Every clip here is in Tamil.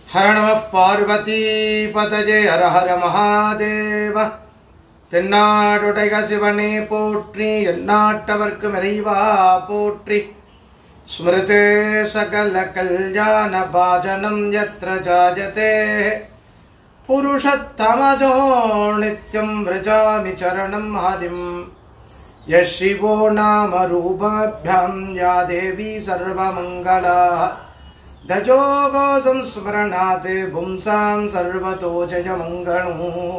ஹர நம பார்வதி பதஜே ஹர ஹர மகாதேவ தென்னாடுடைய சிவனே போற்றி எந்நாட்டவர்க்கு இறைவா போற்றி ஸ்மிருதே சகல கல்யாண பாஜனம் யத்ர ஜாயதே புருஷத்தமஜோ நித்யம் விரஜாமி சரணம் ஹரிம் यः शिवो नाम रूपाभ्यां या देवी सर्वमङ्गला दजोगो संस्मरणात् पुंसां सर्वतो जयमङ्गलो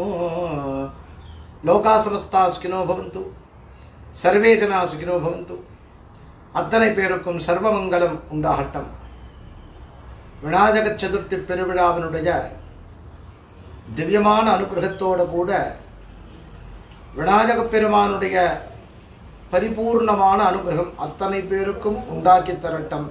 லோகா சமஸ்தா சுகினோ பவந்து சர்வே ஜனா சுகினோ பவந்து அத்தனை பேருக்கும் சர்வமங்கலம் உண்டாகட்டும் விநாயக சதுர்த்தி பெருவிழாவினுடைய திவ்யமான அனுகிரகத்தோடு கூட விநாயக பெருமானுடைய பரிபூர்ணமான அனுகிரகம் அத்தனை பேருக்கும் உண்டாக்கி தரட்டும்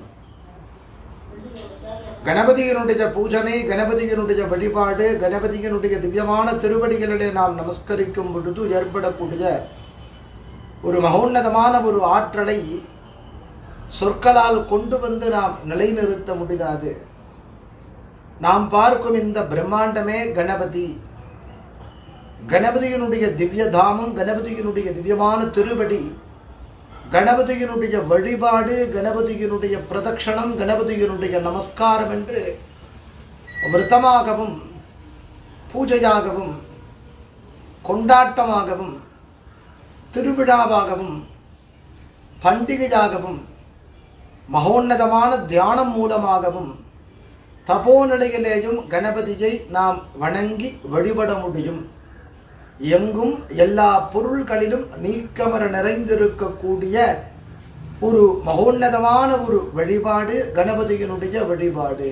கணபதியினுடைய பூஜனை கணபதியினுடைய வழிபாடு கணபதியினுடைய திவ்யமான திருவடிகளிலே நாம் நமஸ்கரிக்கும் பொழுது ஏற்படக்கூடிய ஒரு மகோன்னதமான ஒரு ஆற்றலை சொற்களால் கொண்டு வந்து நாம் நிலைநிறுத்த முடியாது நாம் பார்க்கும் இந்த பிரம்மாண்டமே கணபதி கணபதியினுடைய திவ்ய தாமம் கணபதியினுடைய திவ்யமான திருவடி கணபதியினுடைய வழிபாடு கணபதியினுடைய பிரதட்சணம் கணபதியினுடைய நமஸ்காரம் என்று விரதமாகவும் பூஜையாகவும் கொண்டாட்டமாகவும் திருவிழாவாகவும் பண்டிகையாகவும் மகோன்னதமான தியானம் மூலமாகவும் தபோநிலையிலேயும் கணபதியை நாம் வணங்கி வழிபட முடியும் எங்கும் எல்லா பொருள்களிலும் நீக்கமர நிறைந்திருக்கக்கூடிய ஒரு மகோன்னதமான ஒரு வழிபாடு கணபதியினுடைய வழிபாடு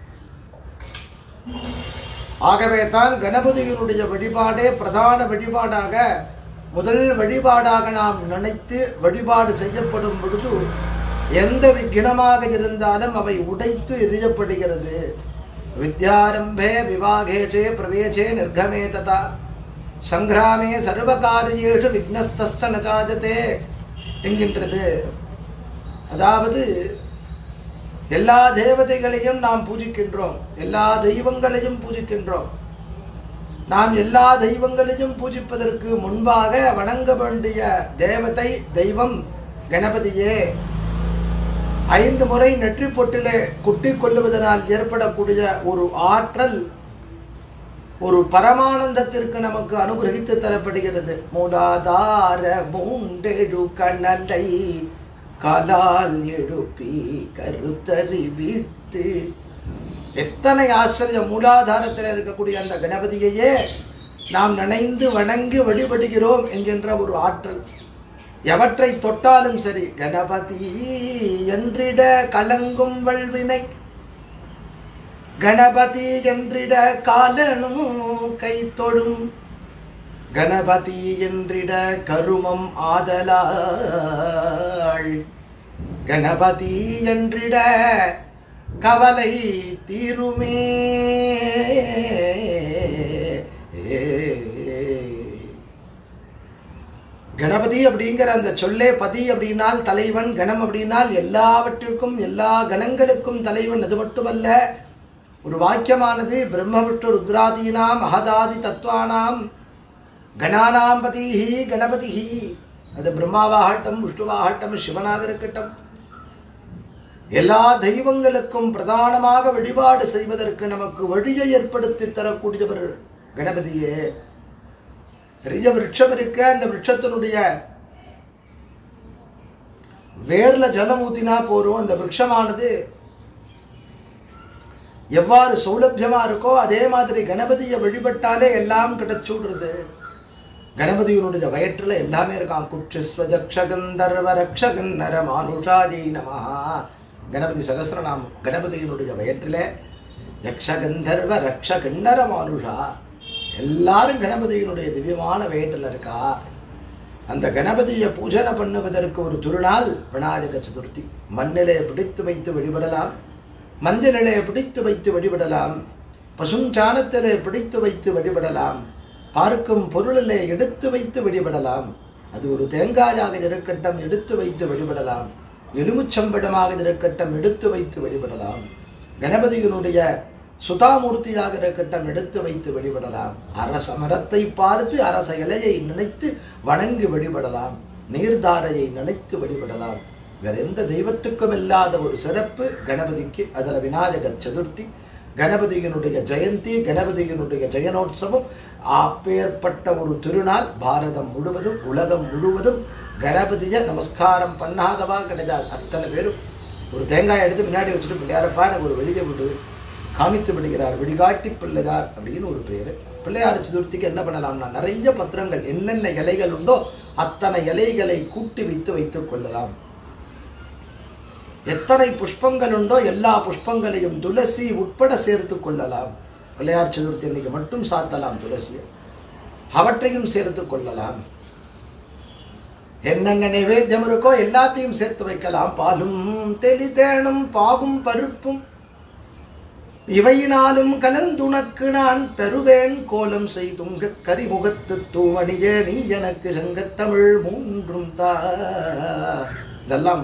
ஆகவே தான் கணபதியினுடைய வழிபாடே பிரதான வழிபாடாக முதல் வழிபாடாக நாம் நினைத்து வழிபாடு செய்யப்படும் பொழுது எந்த விக்னமாக இருந்தாலும் அவை உடைத்து எரியப்படுகிறது வித்யாரம்பே விவாகேச்சே பிரவேசே நிர்கமே ததா சங்கிராமே சர்வகாரியேஷு விக்னஸ்தஸ்த நஜாஜதே என்கின்றது அதாவது எல்லா தேவதைகளையும் நாம் பூஜிக்கின்றோம் எல்லா தெய்வங்களையும் பூஜிக்கின்றோம் நாம் எல்லா தெய்வங்களையும் பூஜிப்பதற்கு முன்பாக வணங்க வேண்டிய தேவதை தெய்வம் கணபதியே ஐந்து முறை நெற்றி பொட்டிலே குட்டி கொள்ளுவதனால் ஏற்படக்கூடிய ஒரு ஆற்றல் ஒரு பரமானந்தத்திற்கு நமக்கு அனுகிரகித்து தரப்படுகிறது மூலாதார மூண்டெழு கணலை காலால் எழுப்பி கருத்தறிவித்து எத்தனை ஆச்சரிய மூலாதாரத்தில் இருக்கக்கூடிய அந்த கணபதியையே நாம் நினைந்து வணங்கி வழிபடுகிறோம் என்கின்ற ஒரு ஆற்றல் எவற்றை தொட்டாலும் சரி கணபதி என்றிட கலங்கும் வல்வினை கணபதி என்றிட காலனும் கை தொடும் கணபதி என்றிட கருமம் ஆதலாள் கணபதி என்றிட கவலை தீருமே கணபதி அப்படிங்கிற அந்த சொல்லே பதி அப்படின்னால் தலைவன் கணம் அப்படின்னால் எல்லாவற்றிற்கும் எல்லா கணங்களுக்கும் தலைவன் அது மட்டுமல்ல ஒரு வாக்கியமானது பிரம்மவிட்டு ருத்ராதீனாம் மகதாதி தத்வானாம் கணானாம் பதிஹி கணபதிஹி அது பிரம்மாவாகட்டும் விஷ்ணுவாகட்டும் சிவனாக இருக்கட்டும் எல்லா தெய்வங்களுக்கும் பிரதானமாக வழிபாடு செய்வதற்கு நமக்கு வழியை ஏற்படுத்தி தரக்கூடியவர் கணபதியே பெரிய விருட்சம் இருக்க அந்த விருட்சத்தினுடைய வேர்ல ஜலம் ஊத்தினா போறோம் அந்த விருட்சமானது எவ்வாறு சௌலபியமா இருக்கோ அதே மாதிரி கணபதியை வழிபட்டாலே எல்லாம் கிடைச்சுடுறது கணபதியினுடைய வயிற்றுல எல்லாமே இருக்கான் குட்சிஸ்வஜக்ஷகந்தர்வ ரக்ஷகன்னர மானுஷாதி நமஹா கணபதி சகசிரநாமம் கணபதியினுடைய வயிற்றில யக்ஷகந்தர்வ ரக்ஷகன்னர மானுஷா எல்லாரும் கணபதியினுடைய திவ்யமான வயிற்றில் இருக்கா அந்த கணபதியை பூஜனை பண்ணுவதற்கு ஒரு திருநாள் விநாயக சதுர்த்தி மண்ணிலே பிடித்து வைத்து வழிபடலாம் மஞ்சளிலே பிடித்து வைத்து வழிபடலாம் பசுஞ்சாணத்திலே பிடித்து வைத்து வழிபடலாம் பார்க்கும் பொருளிலே எடுத்து வைத்து வழிபடலாம் அது ஒரு தேங்காயாக இருக்கட்டும் எடுத்து வைத்து வழிபடலாம் எலுமிச்சம்பழமாக இருக்கட்டும் எடுத்து வைத்து வழிபடலாம் கணபதியினுடைய சுதாமூர்த்தியாக இருக்கட்டும் எடுத்து வைத்து வழிபடலாம் அரச மரத்தை பார்த்து அரச இலையை நினைத்து வணங்கி வழிபடலாம் நீர்தாரையை நினைத்து வழிபடலாம் வேற எந்த தெய்வத்துக்கும் இல்லாத ஒரு சிறப்பு கணபதிக்கு அதுல விநாயக சதுர்த்தி கணபதியினுடைய ஜெயந்தி கணபதியினுடைய ஜெயனோற்சவம் அப்பேற்பட்ட ஒரு திருநாள் பாரதம் முழுவதும் உலகம் முழுவதும் கணபதியை நமஸ்காரம் பண்ணாதவா கிடையாது அத்தனை பேரும் ஒரு தேங்காய் எடுத்து முன்னாடி வச்சுட்டு பிள்ளையாரப்பா எனக்கு ஒரு வெளியே விடு காமித்து விடுகிறார் விடிகாட்டி பிள்ளையார் அப்படின்னு ஒரு பேர் பிள்ளையார் சதுர்த்திக்கு என்ன பண்ணலாம்னா நிறைய பத்திரங்கள் என்னென்ன இலைகள் உண்டோ அத்தனை இலைகளை கூட்டி வைத்து வைத்துக் கொள்ளலாம் எத்தனை புஷ்பங்கள் உண்டோ எல்லா புஷ்பங்களையும் துளசி உட்பட சேர்த்து கொள்ளலாம் பிள்ளையார் சதுர்த்தி அன்னைக்கு மட்டும் சாத்தலாம் துளசியை அவற்றையும் சேர்த்து கொள்ளலாம் என்னென்ன நைவேத்தியம் இருக்கோ எல்லாத்தையும் சேர்த்து வைக்கலாம் பாலும் தெளி தேனும் பாகும் பருப்பும் இவையினாலும் கலந்துனக்கு நான் தருவேன் கோலம் செய்துங்க கரிமுகத்து தூமணியே நீ எனக்கு சங்கத்தமிழ் மூன்றும் தா இதெல்லாம்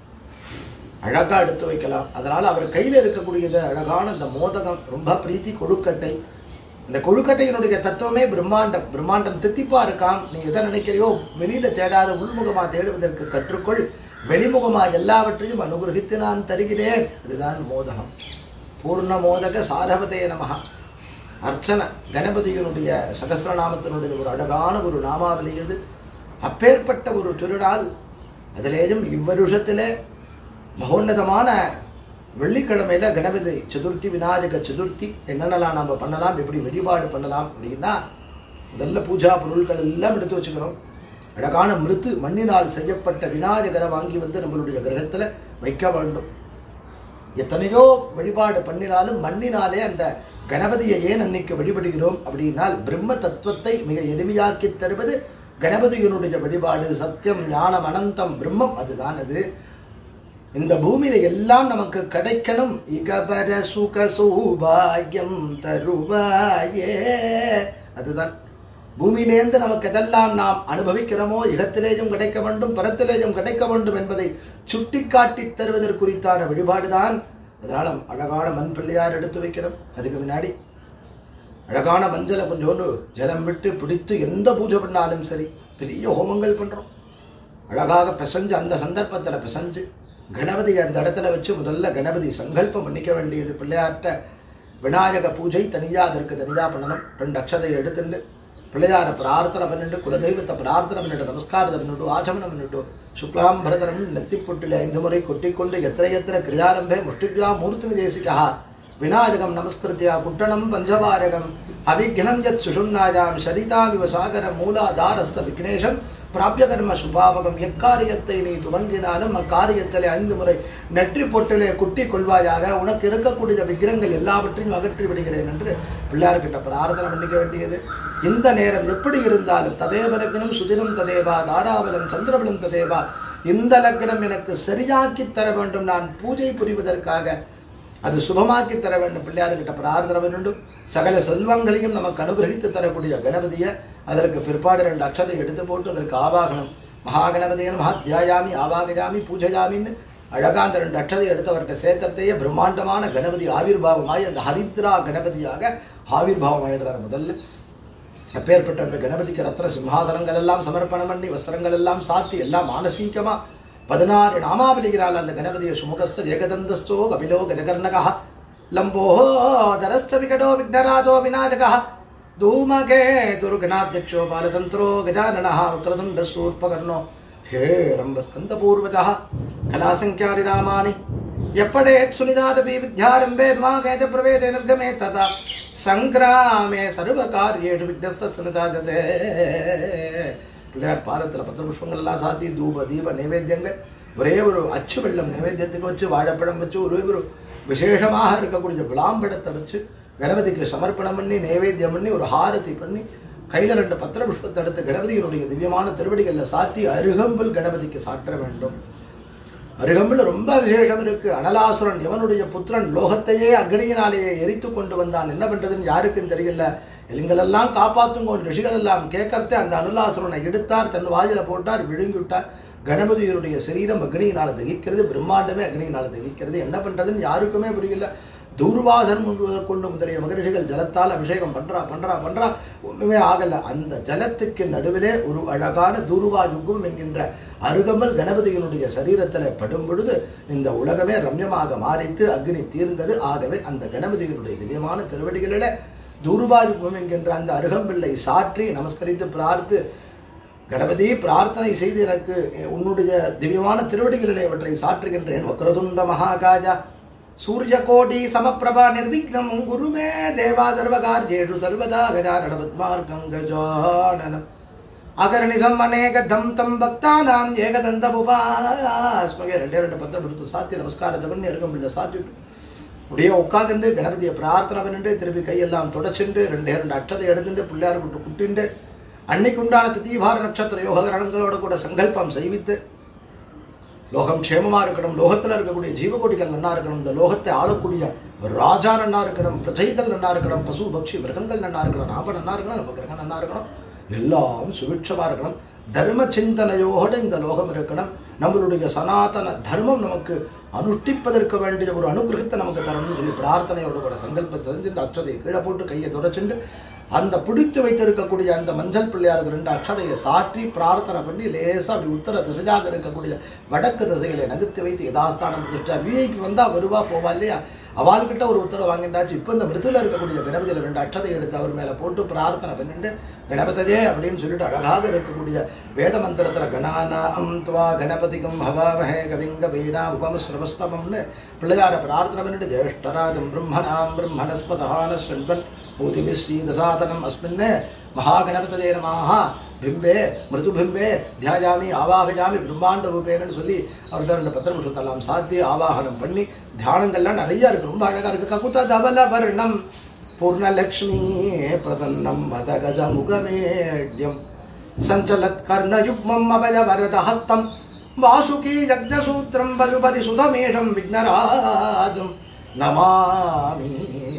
அழகா எடுத்து வைக்கலாம் அதனால அவர் கையில இருக்கக்கூடியது அழகான இந்த மோதகம் ரொம்ப பிரீத்தி கொழுக்கட்டை இந்த கொழுக்கட்டையினுடைய தத்துவமே பிரம்மாண்டம் பிரம்மாண்டம் தித்திப்பா இருக்காம் நீ எதை நினைக்கிறியோ வெளியில தேடாத உள்முகமா தேடுவதற்கு கற்றுக்கொள் வெளிமுகமா எல்லாவற்றையும் அனுகிரகித்து நான் தருகிறேன் இதுதான் மோதகம் பூர்ண மோதக சாரவதே நமஹ அர்ச்சனை கணபதியினுடைய சகசிரநாமத்தினுடைய ஒரு அழகான ஒரு நாமாவளி இது அப்பேற்பட்ட ஒரு திருநாள் அதிலேயும் இவ்வருஷத்திலே மகோன்னதமான வெள்ளிக்கிழமையில கணபதி சதுர்த்தி விநாயக சதுர்த்தி என்னென்னலாம் நம்ம பண்ணலாம் எப்படி வழிபாடு பண்ணலாம் அப்படின்னா முதல்ல பூஜா பொருட்கள் எல்லாம் எடுத்து வச்சுக்கிறோம் அழகான மிருத்து மண்ணினால் செய்யப்பட்ட விநாயகரை வாங்கி வந்து நம்மளுடைய கிரகத்துல வைக்க வேண்டும் எத்தனையோ வழிபாடு பண்ணினாலும் மண்ணினாலே அந்த கணபதியை ஏன் அன்னைக்கு வழிபடுகிறோம் அப்படின்னால் பிரம்ம தத்துவத்தை மிக எளிமையாக்கி தருவது கணபதியினுடைய வழிபாடு சத்தியம் ஞானம் அனந்தம் பிரம்மம் அதுதான் அது இந்த பூமியில எல்லாம் நமக்கு கிடைக்கணும் இகபர சுக சௌபாகியம் தருவாயே அதுதான் பூமியிலேந்து நமக்கு எதெல்லாம் நாம் அனுபவிக்கிறோமோ இடத்திலேயும் கிடைக்க வேண்டும் பரத்திலேயும் கிடைக்க வேண்டும் என்பதை சுட்டிக்காட்டி தருவதற்குறித்தான வழிபாடுதான் அதனால அழகான மண் பிள்ளையார் எடுத்து வைக்கிறோம் அதுக்கு முன்னாடி அழகான மஞ்சளை கொஞ்சோண்டு ஜலம் விட்டு பிடித்து எந்த பூஜை பண்ணாலும் சரி பெரிய ஹோமங்கள் பண்றோம் அழகாக பிசைஞ்சு அந்த சந்தர்ப்பத்துல பிசைஞ்சு கணபதி அந்த இடத்துல வச்சு முதல்ல கணபதி சங்கல்பம் பண்ணிக்க வேண்டியது பிள்ளையார்ட்ட விநாயக பூஜை தனியா அதற்கு தனியா பண்ணணும் ரெண்டு அக்ஷதையை எடுத்துட்டு பிள்ளையார பிரார்த்தனை பண்ணிட்டு குலதெய்வத்தை பிரார்த்தனை பண்ணிட்டு நமஸ்காரத்தை பண்ணிட்டு ஆச்சமனம் பண்ணிட்டு சுக்லாம் பரதரம் நெத்திப்புட்டில் ஐந்து முறை கொட்டிக்கொண்டு எத்திர எத்திர கிரியாரம்பே முஷ்டிபியா மூர்த்தி தேசிகா விநாயகம் நமஸ்கிருத்தியா குட்டணம் பஞ்சவாரகம் அவிக்னம் யத் சுஷும்னாயாம் சரிதாவிவ சாகர மூலாதாரஸ்த விக்னேஷம் பிராபிய கர்ம சுபாவகம் எக்காரியத்தை நீ துவங்கினாலும் அக்காரியத்திலே ஐந்து முறை நெற்றி பொட்டிலே குட்டி கொள்வாயாக உனக்கு இருக்கக்கூடிய விக்கிரங்கள் எல்லாவற்றையும் அகற்றி விடுகிறேன் என்று பிள்ளையார்கிட்ட பிரார்த்தனை பண்ணிக்க வேண்டியது இந்த நேரம் எப்படி இருந்தாலும் ததேவ லக்னம் சுதினம் ததேவா தாராபலம் சந்திரபலம் ததேவா இந்த லக்னம் எனக்கு சரியாக்கி தர வேண்டும் நான் பூஜை புரிவதற்காக அது சுபமாக்கி தர வேண்டும் பிள்ளையார்கிட்ட பிரார்த்தனை வேண்டும் சகல செல்வங்களையும் நமக்கு அனுகிரகித்து தரக்கூடிய கணபதியை அதற்கு பிற்பாடு ரெண்டு அக்ஷதை எடுத்து போட்டு அதற்கு ஆவாகனம் மகாகணபதியன் மகாத்தியாயாமி ஆவாகயாமி பூஜையாமின்னு அழகா அந்த ரெண்டு அக்ஷதை எடுத்தவர்கிட்ட சேர்க்கத்தையே பிரம்மாண்டமான கணபதி ஆவிர்வாவமாய் அந்த ஹரித்ரா கணபதியாக ஆவிர்வாவம் ஆயிடுறார் முதல்ல அப்பேற்பட்ட அந்த கணபதிக்கு ரத்ன சிம்ஹாசனங்கள் எல்லாம் சமர்ப்பணம் பண்ணி வஸ்திரங்கள் எல்லாம் சாத்தி எல்லாம் மானசீகமா பதினாறு நாமாவலிகிறாள் அந்த கணபதிய சுமுகஸ்த ஏகதந்தஸ்தோ கபிலோ கஜகர்ணகா லம்போதரஸ்த விகடோ விக்னராஜோ விநாயகः धूमके दुर्गणाध्यक्षो बालतन्त्रो गजाननः वक्रतुण्डसूर्पकर्णो हे रम्भस्कन्दपूर्वजः कलासङ्ख्यानि नामानि यप्पडेत् सुनिदादपि विद्यारम्भे विभागे च प्रवेशे निर्गमे तथा सङ्ग्रामे सर्वकार्येषु विघ्नस्तस्य न जायते பிள்ளையார் பாதத்தில் பத்திர புஷ்பங்கள் எல்லாம் சாத்தி தூப தீப நைவேத்தியங்கள் ஒரே ஒரு அச்சு வெள்ளம் நைவேத்தியத்துக்கு வச்சு வாழைப்பழம் வச்சு ஒரே ஒரு விசேஷமாக இருக்கக்கூடிய விளாம்பழத்தை வச்சு கணபதிக்கு சமர்ப்பணம் பண்ணி நைவேத்தியம் பண்ணி ஒரு ஹாரதி பண்ணி கையில் ரெண்டு பத்திர புஷ்பத்தை எடுத்து கணபதியினுடைய திவ்யமான திருவடிகளில் சாத்தி அருகம்புல் கணபதிக்கு சாற்ற வேண்டும் அருகம்புல ரொம்ப விசேஷம் இருக்கு அனலாசுரன் இவனுடைய புத்திரன் லோகத்தையே அக்னியினாலேயே எரித்து கொண்டு வந்தான் என்ன பண்றதுன்னு யாருக்கும் தெரியல எல்லாம் காப்பாத்துங்கோ ரிஷிகள் எல்லாம் கேட்கறதே அந்த அனுலாசுரனை எடுத்தார் தன் வாயில போட்டார் விழுங்கி விட்டார் கணபதியினுடைய சரீரம் அக்னியினால தகிக்கிறது பிரம்மாண்டமே அக்னியினால தகிக்கிறது என்ன பண்றதுன்னு யாருக்குமே புரியல தூர்வாசன் கொண்டு முதலிய மகரிஷிகள் ஜலத்தால் அபிஷேகம் பண்றா பண்றா பண்றா ஒண்ணுமே ஆகல அந்த ஜலத்துக்கு நடுவிலே ஒரு அழகான தூர்வா யுகம் என்கின்ற அருகம்பல் கணபதியினுடைய சரீரத்தில் படும் பொழுது இந்த உலகமே ரம்யமாக மாறித்து அக்னி தீர்ந்தது ஆகவே அந்த கணபதியினுடைய திவ்யமான திருவடிகளில தூர்வாயுகம் என்கின்ற அந்த அருகம்பில்லை சாற்றி நமஸ்கரித்து பிரார்த்து கணபதி பிரார்த்தனை செய்து எனக்கு உன்னுடைய திவ்யமான திருவடிகளிலே அவற்றை சாற்றுகின்றேன் வக்ரதுண்ட மகாகாஜா சூரிய கோடி சமப்பிரபா நிர்விக்னம் குருமே தேவா சர்வகார்யேஷு சர்வதா கஜானன பத்மார்க்கம் கஜானனம் அகர்ணிசம் அநேகதம் தம் பக்தானாம் ஏகதந்த உபாஸ்மகே ரெண்டே ரெண்டு பத்திரம் கொடுத்து சாத்தி நமஸ்காரத்தை பண்ணி அருகம்பில்லை சாத்திட்டு அப்படியே உட்காந்துட்டு கணபதியை பிரார்த்தனை பண்ணிட்டு திருப்பி கையெல்லாம் தொடச்சுண்டு ரெண்டே ரெண்டு அட்டதை எடுத்துட்டு பிள்ளையார் விட்டு குட்டிண்டு அன்னைக்கு உண்டான திதீபார நட்சத்திர யோககரணங்களோட கூட சங்கல்பம் செய்வித்து லோகம் க்ஷேமமா இருக்கணும் லோகத்துல இருக்கக்கூடிய ஜீவகோடிகள் நன்னா இருக்கணும் இந்த லோகத்தை ஆளக்கூடிய ராஜா நன்னா இருக்கணும் பிரஜைகள் நன்னா இருக்கணும் பசு பக்ஷி மிருகங்கள் நன்னா இருக்கணும் நாம நன்னா இருக்கணும் நம்ம கிரகம் நன்னா இருக்கணும் எல்லாம் சுபிட்சமா இருக்கணும் தர்ம சிந்தனையோடு இந்த லோகம் இருக்கணும் நம்மளுடைய சனாதன தர்மம் நமக்கு அனுஷ்டிப்பதற்கு வேண்டிய ஒரு அனுகிரகத்தை நமக்கு தரணும்னு சொல்லி பிரார்த்தனையோட கூட சங்கல்பம் செஞ்சு இந்த அக்ஷதையை கீழே போட்டு கையை தொடச்சுண்டு அந்த பிடித்து வைத்திருக்கக்கூடிய அந்த மஞ்சள் பிள்ளையாருக்கு ரெண்டு அக்ஷதையை சாற்றி பிரார்த்தனை பண்ணி லேசா அப்படி உத்தர திசையாக இருக்கக்கூடிய வடக்கு திசைகளை நகர்த்தி வைத்து யதாஸ்தானம் பிரதிஷ்டா விஐக்கு வந்தா வருவா போவா இல்லையா அவள்கிட்ட ஒரு உத்தரவு வாங்கிட்டாச்சு இப்போ இந்த மிருதுல இருக்கக்கூடிய கணபதியில் ரெண்டு அட்டதை எடுத்து அவர் மேலே போட்டு பிரார்த்தனை பண்ணிட்டு கணபதியே அப்படின்னு சொல்லிட்டு அழகாக இருக்கக்கூடிய வேத மந்திரத்துல கணானாம் துவா கணபதிகம் ஹவாமஹே கவிங்க வீணா உபம ஸ்ரவஸ்தமம்னு பிள்ளையார பிரார்த்தனை பண்ணிட்டு ஜேஷ்டராஜம் பிரம்மணாம் பிரம்மணஸ்பதான ஸ்ரண்பன் பூதிபிஸ்ரீதசாதனம் அஸ்மின் மகாகணபதே நமாக பிம்பே மிருதுபிம்பே தியாயாமி ஆவாகஜாமி பிரம்மாண்ட ரூபேன்னு சொல்லி அவர்கிட்ட ரெண்டு பத்திர நிமிஷத்தெல்லாம் சாத்தி ஆவாகனம் பண்ணி தியானங்கள்லாம் நிறைய இருக்கு ரொம்ப அழகா இருக்கு ககுத தபல வர்ணம் பூர்ணலக்ஷ்மி பிரசன்னம் மத கஜ முகமேட்யம் சஞ்சலத் கர்ணயுக்மம் அபய வரதஹஸ்தம் வாசுகி யஜ்ஞசூத்திரம் பலுபதி சுதமேஷம் விக்னராஜம் நமாமி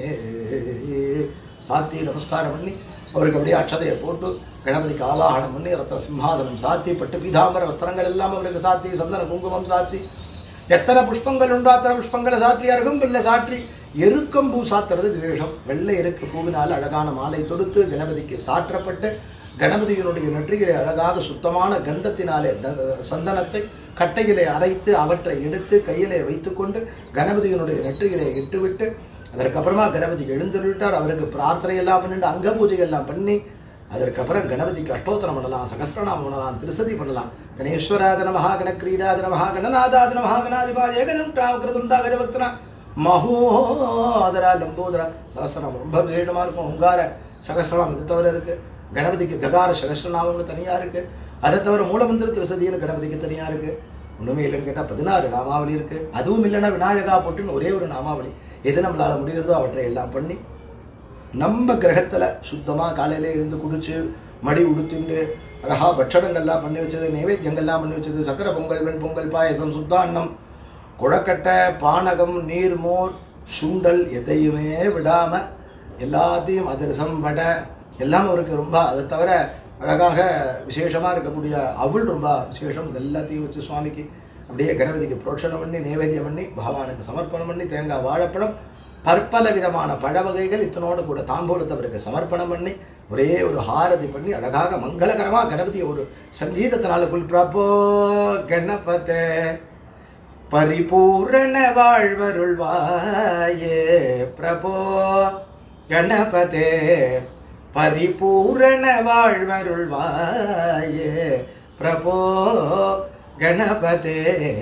சாத்தி நமஸ்காரம் பண்ணி அவருக்கு அப்படியே அக்ஷதையை போட்டு கணபதிக்கு ஆவாகனம் பண்ணி ரத்ன சிம்ஹாசனம் சாத்தி பட்டு பீதாம்பர வஸ்திரங்கள் எல்லாம் அவருக்கு சாத்தி சந்தன குங்குமம் சாத்தி எத்தனை புஷ்பங்கள் உண்டோ அத்தனை புஷ்பங்களை சாற்றி அருகம்பில்லை சாற்றி எருக்கம் பூ சாத்துறது விசேஷம் வெள்ளை எருக்கு பூவினால் அழகான மாலை தொடுத்து கணபதிக்கு சாற்றப்பட்டு கணபதியினுடைய நெற்றியிலே அழகாக சுத்தமான கந்தத்தினாலே த- சந்தனத்தை கட்டையிலே அரைத்து அவற்றை எடுத்து கையிலே வைத்துக்கொண்டு கணபதியினுடைய நெற்றியிலே இட்டுவிட்டு அதற்கப்புறமா கணபதி எழுந்துவிட்டார் அவருக்கு பிரார்த்தனை எல்லாம் பண்ணிட்டு அங்க பூஜை எல்லாம் பண்ணி அதற்கப்புறம் கணபதிக்கு அஷ்டோத்தரம் பண்ணலாம் சகஸ்ரநாமம் பண்ணலாம் திருசதி பண்ணலாம் கணேஸ்வராத நமஹா கணக்ரீடாத நமஹா கணநாதாத நமஹா கணாதிபா ஏகதண்டா கிருதுண்டா கஜபக்தனா மகோதரா லம்போதரா சகஸ்ரநாமம் ரொம்ப விசேஷமா இருக்கும் உங்கார சகஸ்ரநாமம் இது தவிர இருக்கு கணபதிக்கு தகார சகஸ்ரநாமம்னு தனியா இருக்கு அதை தவிர மூலமந்திர திருசதின்னு கணபதிக்கு தனியா இருக்கு ஒண்ணுமே இல்லைன்னு கேட்டா பதினாறு நாமாவளி இருக்கு அதுவும் இல்லைன்னா விநாயகா போட்டுன்னு ஒரே ஒரு நாமாவளி எது நம்மளால முடிகிறதோ அவற்றை எல்லாம் பண்ணி நம்ம கிரகத்துல சுத்தமா காலையில எழுந்து குடிச்சு மடி உடுத்திண்டு அழகா பட்சணங்கள்லாம் பண்ணி வச்சது நைவேத்தியங்கள்லாம் பண்ணி வச்சது சக்கரை பொங்கல் வெண் பொங்கல் பாயசம் சுத்தாண்ணம் குழக்கட்டை பானகம் நீர்மோர் சுண்டல் எதையுமே விடாம எல்லாத்தையும் அதிரசம் வடை எல்லாம் அவருக்கு ரொம்ப அதை தவிர அழகாக விசேஷமா இருக்கக்கூடிய அவள் ரொம்ப விசேஷம் இது எல்லாத்தையும் வச்சு சுவாமிக்கு அப்படியே கணபதிக்கு புரோட்சனை பண்ணி நைவேத்தியம் பண்ணி பகவானுக்கு சமர்ப்பணம் பண்ணி தேங்காய் வாழைப்பழம் பற்பல விதமான பழ வகைகள் இத்தனோடு கூட தாம்பூலத்தை அவருக்கு சமர்ப்பணம் பண்ணி ஒரே ஒரு ஹாரதி பண்ணி அழகாக மங்களகரமா கணபதியை ஒரு சங்கீதத்தினால குல் பிரபோ கணபதே பரிபூரண வாழ்வருள்வாயே பிரபோ கணபதே பரிபூரண வாழ்வருள்வாயே பிரபோ கணபதே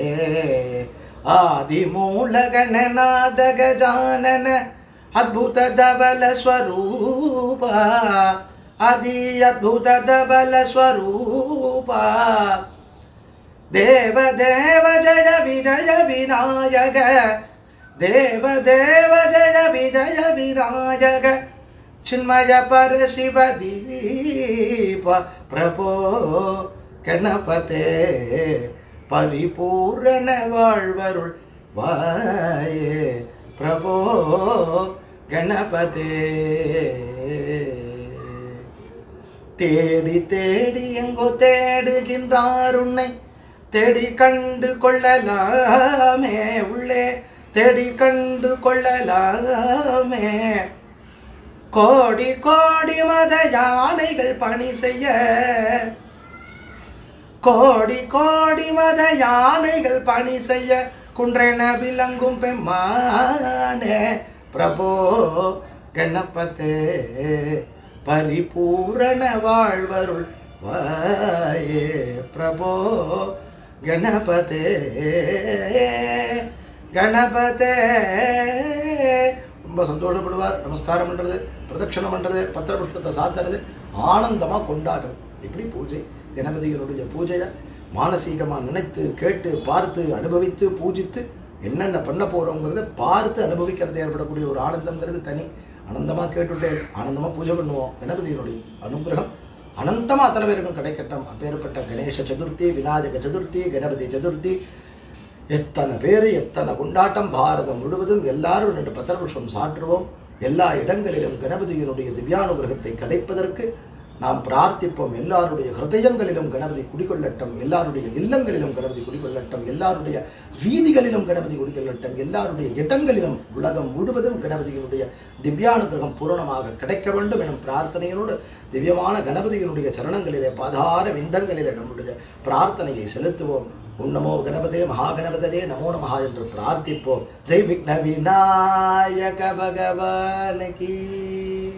ஆதிமூல கணநாத கஜானன அத்புத தபல ஸ்வரூபா அதி அத்புத தபல ஸ்வரூபா தேவ தேவ ஜய விஜய விநாயக தேவ தேவ ஜய விஜய விநாயக சின்மய பர சிவ தீப பிரபோ கணபதே பரிபூரண வாழ்வருள் வாயே பிரபோ கணபதே தேடி தேடி எங்கோ தேடுகின்றார் உன்னை தேடி கண்டு கொள்ளலாமே உள்ளே தேடி கண்டு கொள்ளலாமே கோடி கோடி மத யானைகள் பணி செய்ய கோடி கோடி மத யானைகள் பணி செய்ய குன்றென விளங்கும் பெம்மானே பிரபோ கணபதே பரிபூரண வாழ்வருள் வாயே பிரபோ கணபதே கணபதே ரொம்ப சந்தோஷப்படுவார் நமஸ்காரம் பண்றது பிரதட்சணம் பண்றது பத்திர புஷ்பத்தை சாத்துறது ஆனந்தமா கொண்டாடுறது இப்படி பூஜை கணபதிகளுடைய பூஜையை மானசீகமா நினைத்து கேட்டு பார்த்து அனுபவித்து பூஜித்து என்னென்ன பண்ண போறோங்கிறத பார்த்து அனுபவிக்கிறது ஏற்படக்கூடிய ஒரு ஆனந்தம்ங்கிறது தனி ஆனந்தமா கேட்டுட்டே ஆனந்தமா பூஜை பண்ணுவோம் கணபதியினுடைய அனுகிரகம் அனந்தமா அத்தனை பேருக்கும் கிடைக்கட்டும் அப்பேற்பட்ட கணேச சதுர்த்தி விநாயக சதுர்த்தி கணபதி சதுர்த்தி எத்தனை பேர் எத்தனை கொண்டாட்டம் பாரதம் முழுவதும் எல்லாரும் ரெண்டு பத்திரபுஷ்பம் சாற்றுவோம் எல்லா இடங்களிலும் கணபதியினுடைய திவ்யானுகிரகத்தை கிடைப்பதற்கு நாம் பிரார்த்திப்போம் எல்லாருடைய ஹிருதயங்களிலும் கணபதி குடிகொள்ளட்டும் எல்லாருடைய இல்லங்களிலும் கணபதி குடிகொள்ளட்டும் எல்லாருடைய வீதிகளிலும் கணபதி குடிகொள்ளட்டும் எல்லாருடைய இடங்களிலும் உலகம் முழுவதும் கணபதியினுடைய திவ்யானுகிரகம் பூரணமாக கிடைக்க வேண்டும் எனும் பிரார்த்தனையோடு திவ்யமான கணபதியினுடைய சரணங்களிலே பாதார விந்தங்களிலே நம்முடைய பிரார்த்தனையை செலுத்துவோம் ஓம் நமோ கணபதே மகாகணபதே நமோ நமஹா என்று பிரார்த்திப்போம் ஜெய் விக்ன விநாயக பகவான் கீ